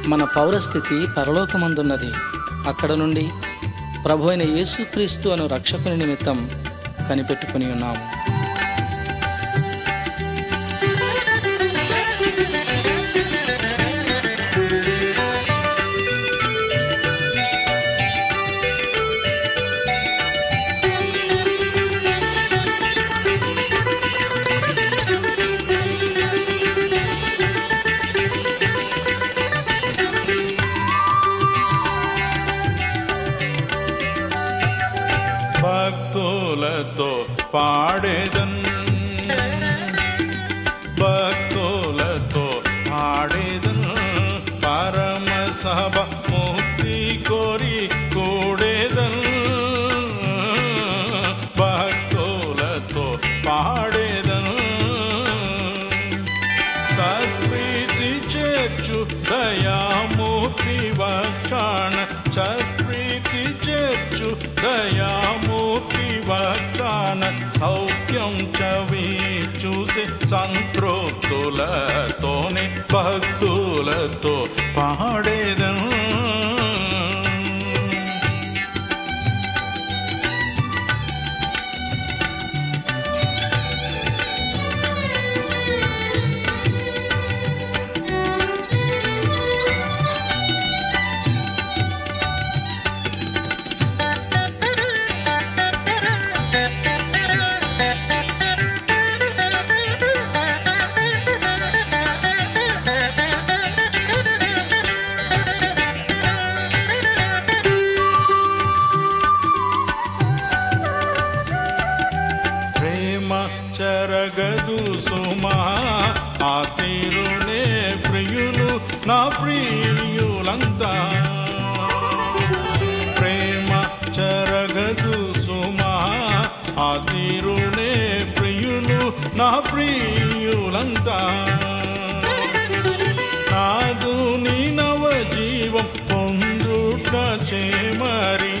మన పౌరస్థితి పరలోకమందున్నది అక్కడ నుండి ప్రభు అయిన యేసుక్రీస్తు అను రక్షకుని నిమిత్తం కనిపెట్టుకుని ఉన్నాము భక్తులతో పాడేదన్ భక్తులతో పాడేదన్ పరమ సభ ముక్తి కోరి కూడేదన్ భక్తులతో పాడేదన్ సత్ప్రీతి చేర్చు దయామూర్తి వక్షాణ సత్ప్రీతి చేర్చు దయామూర్తి వక్షాణ సౌఖ్యం చవి చూసి సంతృప్తులతోనే భక్తులతో పాడేదను ప్రేమ చెరగదు సుమా ఆ తీరునే ప్రియులు నా ప్రియులంతా ప్రేమ చెరగదు సుమా ఆ తీరునే ప్రియులు నా ప్రియులంతా నాదు నీ నవ జీవం పొందుట చేమరి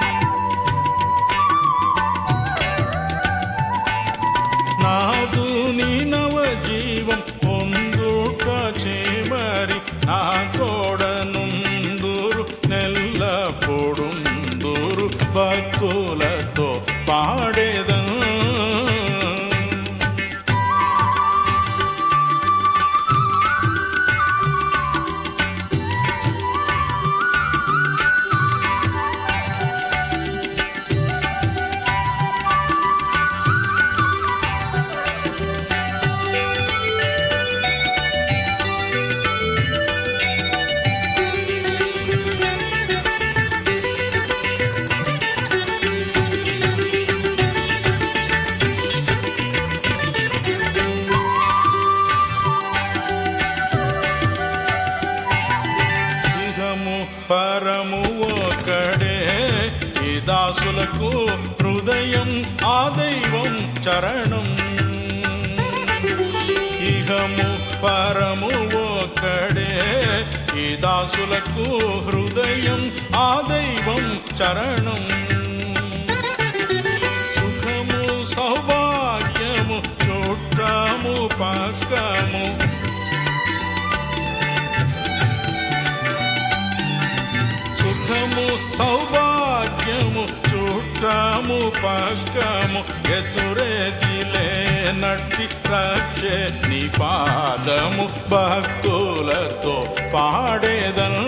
నాదు నీ నవ జీవం పొందుట చేమరి నా కోడనుందూరు నెల్లపొడుందూరు భక్తులతో పాడేదను ఇహము పరము ఒకడే ఈ దాసులకు హృదయం ఆ దైవం చరణం ఇహము పరము ఒకడే ఈ దాసులకు హృదయం ఆ దైవం చరణం సుఖము సౌభాగ్యము చుట్టము పక్కము సుఖము సౌభాగ్యము చుట్టము పక్కము ఎతురెదిలే నట్టి రక్షే నీ పాదము భక్తులతో పాడేదను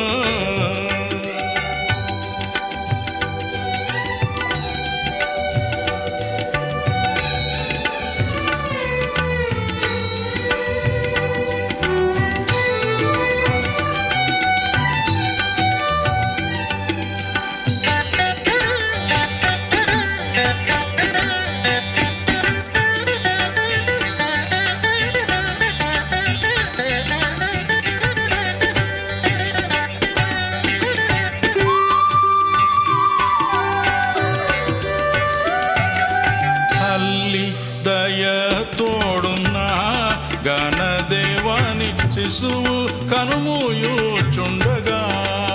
తల్లి దయ తోడున్న గణదేవాని శిశువు కనుమూయుచుండగా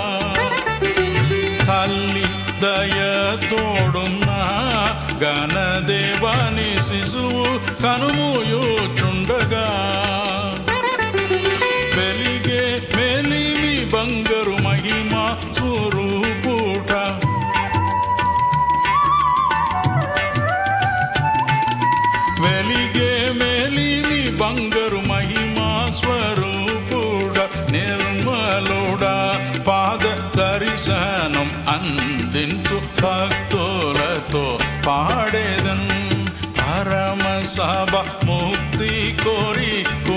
తల్లి దయ తోడున్న గణదేవాని శిశువు కనుమూయుచుండగా వెలిగే మెలిమి బంగారు మహిమ స్వరూపుట వెలిగే మేలిని బంగారు మహిమా స్వరూపుడ నిర్మలుడా పాద దర్శనం అందించు భక్తులతో పాడేదన్ పరమ సభ ముక్తి కోరి